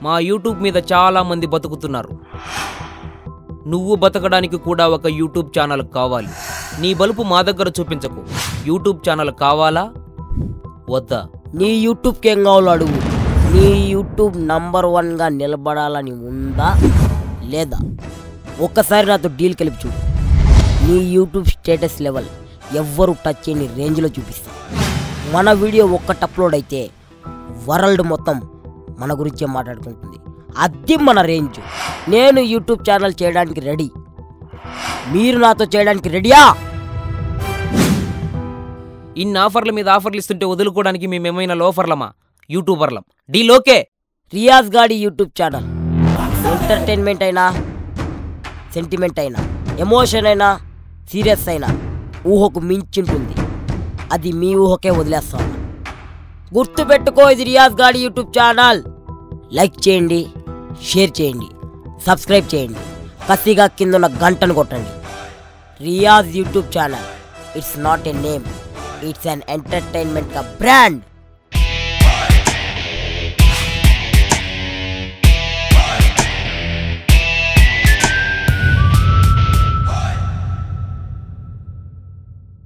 మా యూట్యూబ్ మీద చాలా మంది బతుకుతున్నారు నువ్వు బతకడానికి కూడా ఒక యూట్యూబ్ ఛానల్ కావాలి నీ బలుపు మా దగ్గర చూపించకు యూట్యూబ్ ఛానల్ కావాలా వద్దా నీ యూట్యూబ్కి ఏం కావాలో అడుగు నీ యూట్యూబ్ నంబర్ వన్గా నిలబడాలని ఉందా లేదా ఒక్కసారి నాతో డీల్ కలిపి చూడు నీ యూట్యూబ్ స్టేటస్ లెవెల్ ఎవ్వరు టచ్ చేయని రేంజ్లో చూపిస్తా మన వీడియో ఒక్కటి అప్లోడ్ అయితే వరల్డ్ మొత్తం మన గురించే మాట్లాడుకుంటుంది అది మన రేంజ్ నేను యూట్యూబ్ ఛానల్ చేయడానికి రెడీ మీరు నాతో చేయడానికి రెడీయా ఇన్ని ఆఫర్ల మీద ఆఫర్లు ఇస్తుంటే వదులుకోవడానికి మేమేమైనా లోఫర్లమా యూట్యూబర్లం డీలోకే రియాజ్ గాడి యూట్యూబ్ ఛానల్ ఎంటర్టైన్మెంట్ అయినా సెంటిమెంట్ అయినా ఎమోషన్ అయినా సీరియస్ అయినా ఊహకు మించుంటుంది అది మీ ఊహకే వదిలేస్తాను గుర్తుపెట్టుకో ఇది రియాజ్ గాడి యూట్యూబ్ ఛానల్ లైక్ చేయండి షేర్ చేయండి సబ్స్క్రైబ్ చేయండి కసిగా కింద గంటను కొట్టండి Riyaz YouTube channel it's not a name it's an entertainment కా బ్రాండ్